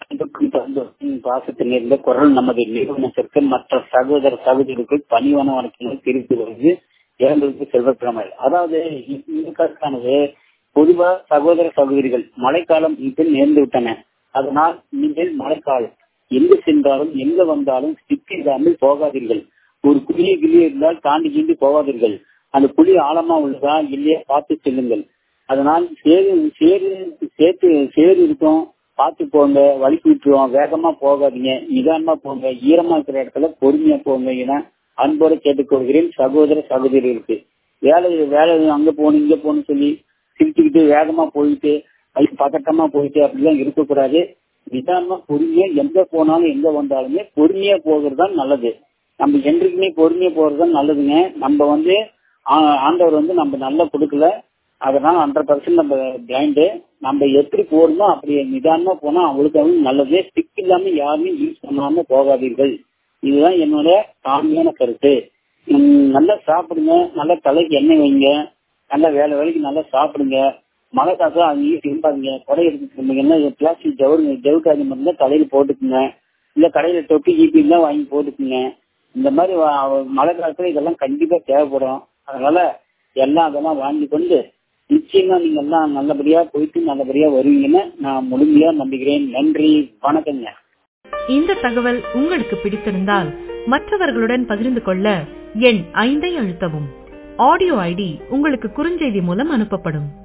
அன்புக்கும் சந்தோஷம் பாசத்தில் இருந்த குரல் நமது நிறுவனத்திற்கு மற்ற சகோதர சகோதரிகளுக்கு பணிவான வணக்கங்கள் தெரிவித்து வருது இறந்ததுக்கு செல்வக்கிழமை அதாவது இந்த கருத்தானது பொதுவா சகோதர சகோதரிகள் மழைக்காலம் இப்போ நேர்ந்து விட்டன அதனால் நீங்கள் மழைக்காலம் எங்கு சென்றாலும் எங்க வந்தாலும் சிக்கிடாமல் போகாதீர்கள் ஒரு குழிய கிளிய இருந்தால் தாண்டி கீண்டி போகாதீர்கள் அந்த குழி ஆழமா உள்ளதா இல்லையா பார்த்து செல்லுங்கள் அதனால் சேரு சேரு சேர்த்து சேரு இருக்கும் பார்த்து போங்க வலிக்கு விட்டுருவோம் வேகமா போகாதீங்க நிதானமா போங்க ஈரமா இருக்கிற இடத்துல பொறுமையா போங்க என அன்போடு கேட்டுக்கொள்கிறேன் சகோதர சகோதரிகளுக்கு வேலை வேலை அங்க போகணும் இங்க போகணும்னு சொல்லி சிரிச்சுக்கிட்டு வேகமா போயிட்டு அது பதட்டமா போயிட்டு அப்படிலாம் இருக்கக்கூடாது நிதானமா பொறுமையா எங்க போனாலும் எங்க வந்தாலுமே பொறுமையா போகிறது தான் நல்லது நம்ம என்றைக்குமே பொறுமையா போறது தான் நல்லதுங்க நம்ம வந்து ஆண்டவர் வந்து நம்ம நல்லா கொடுக்கல அதனால ஹண்ட்ரட் பர்சன்ட் நம்ம பிளைண்டு நம்ம எப்படி போறோமோ அப்படி நிதானமா போனா அவங்களுக்கு நல்லது ஸ்டிக் இல்லாம யாருமே யூஸ் பண்ணாம போகாதீர்கள் இதுதான் என்னோட தாழ்மையான கருத்து நல்லா சாப்பிடுங்க நல்லா தலைக்கு எண்ணெய் வைங்க நல்லா வேலை வேலைக்கு நல்லா சாப்பிடுங்க மழை காசம் அங்கேயும் திரும்பாதீங்க கொடை எடுத்துருந்தீங்கன்னா பிளாஸ்டிக் ஜவுரு ஜவு காய்ச்சி மட்டும் தலையில போட்டுக்குங்க இல்ல கடையில தொப்பி கீப்பி தான் வாங்கி போட்டுக்குங்க இந்த மாதிரி மழை காலத்துல இதெல்லாம் கண்டிப்பா தேவைப்படும் அதனால எல்லாம் அதெல்லாம் வாங்கி கொண்டு நிச்சயமா நீங்க எல்லாம் நல்லபடியா போயிட்டு நல்லபடியா வருவீங்கன்னு நான் முழுமையா நம்புகிறேன் நன்றி வணக்கங்க இந்த தகவல் உங்களுக்கு பிடித்திருந்தால் மற்றவர்களுடன் பகிர்ந்து கொள்ள எண் ஐந்தை அழுத்தவும் ஆடியோ ஐடி உங்களுக்கு குறுஞ்செய்தி மூலம் அனுப்பப்படும்